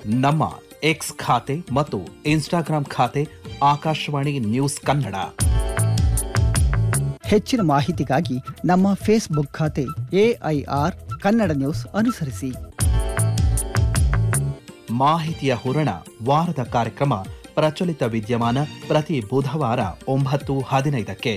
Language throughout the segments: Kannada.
ನಮ್ಮ ಎಕ್ಸ್ ಖಾತೆ ಮತ್ತು ಇನ್ಸ್ಟಾಗ್ರಾಂ ಖಾತೆ ಆಕಾಶವಾಣಿ ನ್ಯೂಸ್ ಕನ್ನಡ ಹೆಚ್ಚಿನ ಮಾಹಿತಿಗಾಗಿ ನಮ್ಮ ಫೇಸ್ಬುಕ್ ಖಾತೆ ಎಐಆರ್ ಕನ್ನಡ ನ್ಯೂಸ್ ಅನುಸರಿಸಿ ಮಾಹಿತಿಯ ಹೂರಣ ವಾರದ ಕಾರ್ಯಕ್ರಮ ಪ್ರಚಲಿತ ವಿದ್ಯಮಾನ ಪ್ರತಿ ಬುಧವಾರ ಒಂಬತ್ತು ಹದಿನೈದಕ್ಕೆ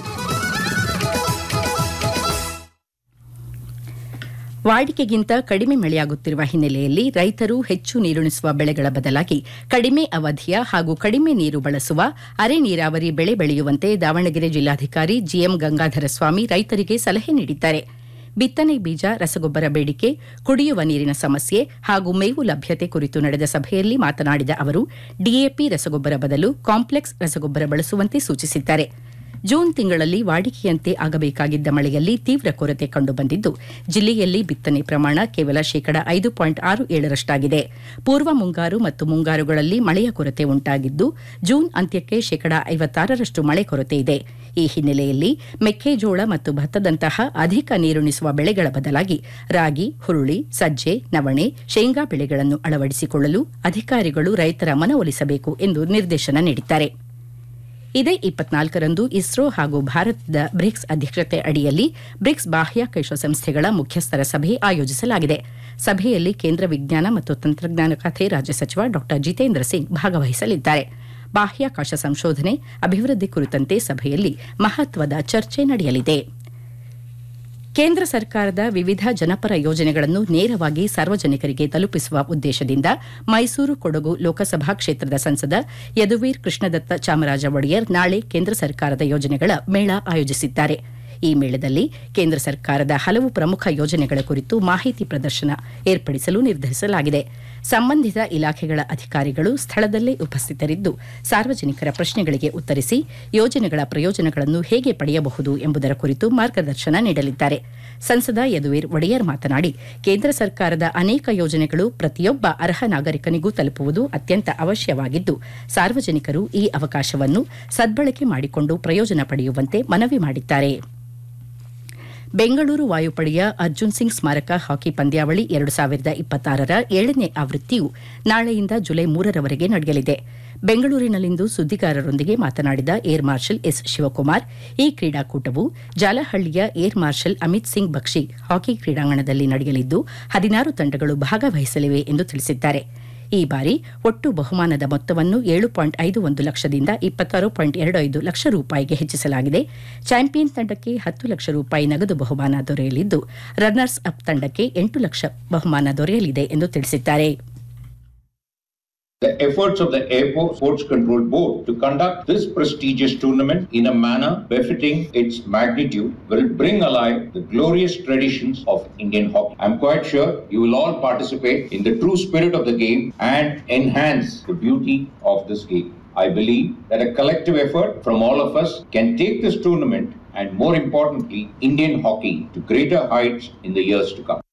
ವಾಡಿಕೆಗಿಂತ ಕಡಿಮೆ ಮಳೆಯಾಗುತ್ತಿರುವ ಹಿನ್ನೆಲೆಯಲ್ಲಿ ರೈತರು ಹೆಚ್ಚು ನೀರುಣಿಸುವ ಬೆಳೆಗಳ ಬದಲಾಗಿ ಕಡಿಮೆ ಅವಧಿಯ ಹಾಗೂ ಕಡಿಮೆ ನೀರು ಬಳಸುವ ಅರೆ ನೀರಾವರಿ ಬೆಳೆ ಬೆಳೆಯುವಂತೆ ದಾವಣಗೆರೆ ಜಿಲ್ಲಾಧಿಕಾರಿ ಜಿಎಂ ಗಂಗಾಧರ ಸ್ವಾಮಿ ರೈತರಿಗೆ ಸಲಹೆ ನೀಡಿದ್ದಾರೆ ಬಿತ್ತನೆ ಬೀಜ ರಸಗೊಬ್ಬರ ಬೇಡಿಕೆ ಕುಡಿಯುವ ನೀರಿನ ಸಮಸ್ಯೆ ಹಾಗೂ ಮೇವು ಲಭ್ಯತೆ ಕುರಿತು ನಡೆದ ಸಭೆಯಲ್ಲಿ ಮಾತನಾಡಿದ ಅವರು ಡಿಎಪಿ ರಸಗೊಬ್ಬರ ಬದಲು ಕಾಂಪ್ಲೆಕ್ಸ್ ರಸಗೊಬ್ಬರ ಬಳಸುವಂತೆ ಸೂಚಿಸಿದ್ದಾರೆ ಜೂನ್ ತಿಂಗಳಲ್ಲಿ ವಾಡಿಕೆಯಂತೆ ಆಗಬೇಕಾಗಿದ್ದ ಮಳೆಯಲ್ಲಿ ತೀವ್ರ ಕೊರತೆ ಕಂಡುಬಂದಿದ್ದು ಜಿಲ್ಲೆಯಲ್ಲಿ ಬಿತ್ತನೆ ಪ್ರಮಾಣ ಕೇವಲ ಶೇಕಡ ಐದು ಪಾಯಿಂಟ್ ಆರು ಏಳರಷ್ಟಾಗಿದೆ ಪೂರ್ವ ಮುಂಗಾರು ಮತ್ತು ಮುಂಗಾರುಗಳಲ್ಲಿ ಮಳೆಯ ಕೊರತೆ ಉಂಟಾಗಿದ್ದು ಜೂನ್ ಅಂತ್ಯಕ್ಕೆ ಶೇಕಡ ಐವತ್ತಾರರಷ್ಟು ಮಳೆ ಕೊರತೆ ಇದೆ ಈ ಹಿನ್ನೆಲೆಯಲ್ಲಿ ಮೆಕ್ಕೆಜೋಳ ಮತ್ತು ಭತ್ತದಂತಹ ಅಧಿಕ ನೀರುಣಿಸುವ ಬೆಳೆಗಳ ಬದಲಾಗಿ ರಾಗಿ ಹುರುಳಿ ಸಜ್ಜೆ ನವಣೆ ಶೇಂಗಾ ಬೆಳೆಗಳನ್ನು ಅಳವಡಿಸಿಕೊಳ್ಳಲು ಅಧಿಕಾರಿಗಳು ರೈತರ ಮನವೊಲಿಸಬೇಕು ಎಂದು ನಿರ್ದೇಶನ ನೀಡಿದ್ದಾರೆ ಇದೇ ಇಪ್ಪತ್ನಾಲ್ಕರಂದು ಇಸ್ರೋ ಹಾಗೂ ಭಾರತದ ಬ್ರಿಕ್ಸ್ ಅಧ್ಯಕ್ಷತೆ ಅಡಿಯಲ್ಲಿ ಬ್ರಿಕ್ಸ್ ಬಾಹ್ಯಾಕಾಶ ಸಂಸ್ಥೆಗಳ ಮುಖ್ಯಸ್ಥರ ಸಭೆ ಆಯೋಜಿಸಲಾಗಿದೆ ಸಭೆಯಲ್ಲಿ ಕೇಂದ್ರ ವಿಜ್ಞಾನ ಮತ್ತು ತಂತ್ರಜ್ಞಾನ ಖಾತೆ ರಾಜ್ಯ ಸಚಿವ ಡಾ ಜಿತೇಂದ್ರ ಸಿಂಗ್ ಭಾಗವಹಿಸಲಿದ್ದಾರೆ ಬಾಹ್ಯಾಕಾಶ ಸಂಶೋಧನೆ ಅಭಿವೃದ್ಧಿ ಕುರಿತಂತೆ ಸಭೆಯಲ್ಲಿ ಮಹತ್ವದ ಚರ್ಚೆ ನಡೆಯಲಿದೆ ಕೇಂದ್ರ ಸರ್ಕಾರದ ವಿವಿಧ ಜನಪರ ಯೋಜನೆಗಳನ್ನು ನೇರವಾಗಿ ಸಾರ್ವಜನಿಕರಿಗೆ ತಲುಪಿಸುವ ಉದ್ದೇಶದಿಂದ ಮೈಸೂರು ಕೊಡಗು ಲೋಕಸಭಾ ಕ್ಷೇತ್ರದ ಸಂಸದ ಯದುವೀರ್ ಕೃಷ್ಣದತ್ತ ಚಾಮರಾಜ ಒಡೆಯರ್ ನಾಳೆ ಕೇಂದ್ರ ಸರ್ಕಾರದ ಯೋಜನೆಗಳ ಮೇಳ ಆಯೋಜಿಸಿದ್ದಾರೆ ಈ ಮೇಳದಲ್ಲಿ ಕೇಂದ್ರ ಸರ್ಕಾರದ ಹಲವು ಪ್ರಮುಖ ಯೋಜನೆಗಳ ಕುರಿತು ಮಾಹಿತಿ ಪ್ರದರ್ಶನ ಏರ್ಪಡಿಸಲು ನಿರ್ಧರಿಸಲಾಗಿದೆ ಸಂಬಂಧಿತ ಇಲಾಖೆಗಳ ಅಧಿಕಾರಿಗಳು ಸ್ಥಳದಲ್ಲೇ ಉಪಸ್ಥಿತರಿದ್ದು ಸಾರ್ವಜನಿಕರ ಪ್ರಶ್ನೆಗಳಿಗೆ ಉತ್ತರಿಸಿ ಯೋಜನೆಗಳ ಪ್ರಯೋಜನಗಳನ್ನು ಹೇಗೆ ಪಡೆಯಬಹುದು ಎಂಬುದರ ಕುರಿತು ಮಾರ್ಗದರ್ಶನ ನೀಡಲಿದ್ದಾರೆ ಸಂಸದ ಯದುವೀರ್ ಒಡೆಯರ್ ಮಾತನಾಡಿ ಕೇಂದ್ರ ಸರ್ಕಾರದ ಅನೇಕ ಯೋಜನೆಗಳು ಪ್ರತಿಯೊಬ್ಬ ಅರ್ಹ ನಾಗರಿಕನಿಗೂ ತಲುಪುವುದು ಅತ್ಯಂತ ಅವಶ್ಯವಾಗಿದ್ದು ಸಾರ್ವಜನಿಕರು ಈ ಅವಕಾಶವನ್ನು ಸದ್ಬಳಕೆ ಮಾಡಿಕೊಂಡು ಪ್ರಯೋಜನ ಪಡೆಯುವಂತೆ ಮನವಿ ಮಾಡಿದ್ದಾರೆ ಬೆಂಗಳೂರು ವಾಯುಪಡೆಯ ಅರ್ಜುನ್ ಸಿಂಗ್ ಸ್ಮಾರಕ ಹಾಕಿ ಪಂದ್ಯಾವಳಿ ಎರಡು ಸಾವಿರದ ಇಪ್ಪತ್ತಾರರ ಏಳನೇ ಆವೃತ್ತಿಯು ನಾಳೆಯಿಂದ ಜುಲೈ ಮೂರರವರೆಗೆ ನಡೆಯಲಿದೆ ಬೆಂಗಳೂರಿನಲ್ಲಿಂದು ಸುದ್ದಿಗಾರರೊಂದಿಗೆ ಮಾತನಾಡಿದ ಏರ್ ಮಾರ್ಷಲ್ ಎಸ್ ಶಿವಕುಮಾರ್ ಈ ಕ್ರೀಡಾಕೂಟವು ಜಾಲಹಳ್ಳಿಯ air marshal Amit Singh Bakshi hockey ಕ್ರೀಡಾಂಗಣದಲ್ಲಿ ನಡೆಯಲಿದ್ದು ಹದಿನಾರು ತಂಡಗಳು ಭಾಗವಹಿಸಲಿವೆ ಎಂದು ತಿಳಿಸಿದ್ದಾರೆ ಈ ಬಾರಿ ಒಟ್ಟು ಬಹುಮಾನದ ಮೊತ್ತವನ್ನು ಏಳು ಪಾಯಿಂಟ್ ಐದು ಒಂದು ಲಕ್ಷದಿಂದ ಇಪ್ಪತ್ತಾರು ಪಾಯಿಂಟ್ ಎರಡು ಐದು ಲಕ್ಷ ರೂಪಾಯಿಗೆ ಹೆಚ್ಚಿಸಲಾಗಿದೆ ಚಾಂಪಿಯನ್ ತಂಡಕ್ಕೆ ಹತ್ತು ಲಕ್ಷ ರೂಪಾಯಿ ನಗದು ಬಹುಮಾನ ದೊರೆಯಲಿದ್ದು ರನ್ನರ್ಸ್ ಅಪ್ ತಂಡಕ್ಕೆ ಎಂಟು ಲಕ್ಷ ಬಹುಮಾನ ದೊರೆಯಲಿದೆ ಎಂದು ತಿಳಿಸಿದ್ದಾರೆ The efforts of the Airport Sports Control Board to conduct this prestigious tournament in a manner befitting its magnitude will bring alive the glorious traditions of Indian hockey. I'm quite sure you will all participate in the true spirit of the game and enhance the beauty of this game. I believe that a collective effort from all of us can take this tournament and more importantly, Indian hockey to greater heights in the years to come.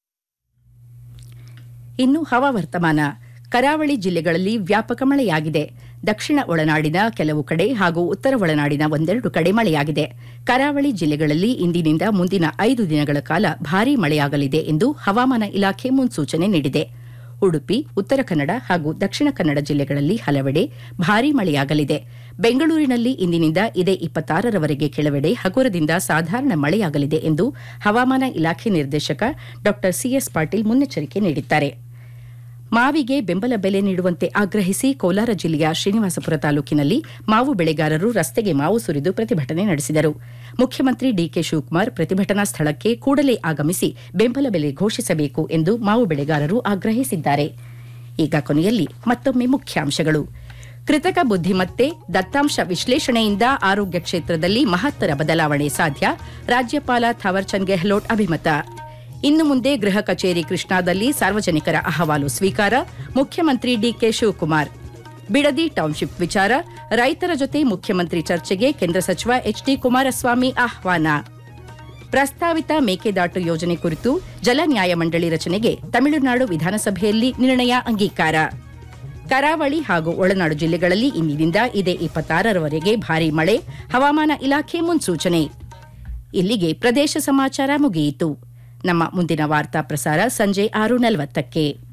ಇನ್ನು ಹವಾವರ್ತಮಾನ ಕರಾವಳಿ ಜಿಲ್ಲೆಗಳಲ್ಲಿ ವ್ಯಾಪಕ ಮಳೆಯಾಗಿದೆ ದಕ್ಷಿಣ ಒಳನಾಡಿನ ಕೆಲವು ಕಡೆ ಹಾಗೂ ಉತ್ತರ ಒಳನಾಡಿನ ಒಂದೆರಡು ಕಡೆ ಮಳೆಯಾಗಿದೆ ಕರಾವಳಿ ಜಿಲ್ಲೆಗಳಲ್ಲಿ ಇಂದಿನಿಂದ ಮುಂದಿನ ಐದು ದಿನಗಳ ಕಾಲ ಭಾರೀ ಮಳೆಯಾಗಲಿದೆ ಎಂದು ಹವಾಮಾನ ಇಲಾಖೆ ಮುನ್ಸೂಚನೆ ನೀಡಿದೆ ಉಡುಪಿ ಉತ್ತರ ಕನ್ನಡ ಹಾಗೂ ದಕ್ಷಿಣ ಕನ್ನಡ ಜಿಲ್ಲೆಗಳಲ್ಲಿ ಹಲವೆಡೆ ಭಾರೀ ಮಳೆಯಾಗಲಿದೆ ಬೆಂಗಳೂರಿನಲ್ಲಿ ಇಂದಿನಿಂದ ಇದೇ ಇಪ್ಪತ್ತಾರರವರೆಗೆ ಕೆಲವೆಡೆ ಹಗುರದಿಂದ ಸಾಧಾರಣ ಮಳೆಯಾಗಲಿದೆ ಎಂದು ಹವಾಮಾನ ಇಲಾಖೆ ನಿರ್ದೇಶಕ ಡಾ ಸಿಎಸ್ ಪಾಟೀಲ್ ಮುನ್ನೆಚ್ಚರಿಕೆ ನೀಡಿದ್ದಾರೆ ಮಾವಿಗೆ ಬೆಂಬಲ ಬೆಲೆ ನೀಡುವಂತೆ ಆಗ್ರಹಿಸಿ ಕೋಲಾರ ಜಿಲ್ಲೆಯ ಶ್ರೀನಿವಾಸಪುರ ತಾಲೂಕಿನಲ್ಲಿ ಮಾವು ಬೆಳೆಗಾರರು ರಸ್ತೆಗೆ ಮಾವು ಸುರಿದು ಪ್ರತಿಭಟನೆ ನಡೆಸಿದರು ಮುಖ್ಯಮಂತ್ರಿ ಡಿಕೆ ಶಿವಕುಮಾರ್ ಪ್ರತಿಭಟನಾ ಸ್ಥಳಕ್ಕೆ ಕೂಡಲೇ ಆಗಮಿಸಿ ಬೆಂಬಲ ಬೆಲೆ ಘೋಷಿಸಬೇಕು ಎಂದು ಮಾವು ಬೆಳೆಗಾರರು ಆಗ್ರಹಿಸಿದ್ದಾರೆ ಈಗ ಕೊನೆಯಲ್ಲಿ ಮತ್ತೊಮ್ಮೆ ಮುಖ್ಯಾಂಶಗಳು ಕೃತಕ ಬುದ್ಧಿಮತ್ತೆ ದತ್ತಾಂಶ ವಿಶ್ಲೇಷಣೆಯಿಂದ ಆರೋಗ್ಯ ಕ್ಷೇತ್ರದಲ್ಲಿ ಮಹತ್ತರ ಬದಲಾವಣೆ ಸಾಧ್ಯ ರಾಜ್ಯಪಾಲ ಥಾವರ್ಚಂದ್ ಗೆಹ್ಲೋಟ್ ಅಭಿಮತ ಇನ್ನು ಮುಂದೆ ಗೃಹ ಕಚೇರಿ ಕೃಷ್ಣಾದಲ್ಲಿ ಸಾರ್ವಜನಿಕರ ಅಹವಾಲು ಸ್ವೀಕಾರ ಮುಖ್ಯಮಂತ್ರಿ ಡಿಕೆ ಶಿವಕುಮಾರ್ ಬಿಡದಿ ಟೌನ್ಶಿಪ್ ವಿಚಾರ ರೈತರ ಜೊತೆ ಮುಖ್ಯಮಂತ್ರಿ ಚರ್ಚೆಗೆ ಕೇಂದ್ರ ಸಚಿವ ಎಚ್ಡಿ ಕುಮಾರಸ್ವಾಮಿ ಆಹ್ವಾನ ಪ್ರಸ್ತಾವಿತ ಮೇಕೆದಾಟು ಯೋಜನೆ ಕುರಿತು ಜಲ ನ್ಯಾಯಮಂಡಳಿ ರಚನೆಗೆ ತಮಿಳುನಾಡು ವಿಧಾನಸಭೆಯಲ್ಲಿ ನಿರ್ಣಯ ಅಂಗೀಕಾರ ಕರಾವಳಿ ಹಾಗೂ ಒಳನಾಡು ಜಿಲ್ಲೆಗಳಲ್ಲಿ ಇಂದಿನಿಂದ ಇದೇ ಇಪ್ಪತ್ತಾರರವರೆಗೆ ಭಾರೀ ಮಳೆ ಹವಾಮಾನ ಇಲಾಖೆ ಮುನ್ಸೂಚನೆ ಇಲ್ಲಿಗೆ ಪ್ರದೇಶ ಸಮಾಚಾರ ಮುಗಿಯಿತು ನಮ್ಮ ಮುಂದಿನ ವಾರ್ತಾ ಪ್ರಸಾರ ಸಂಜೆ ಆರು ನಲವತ್ತಕ್ಕೆ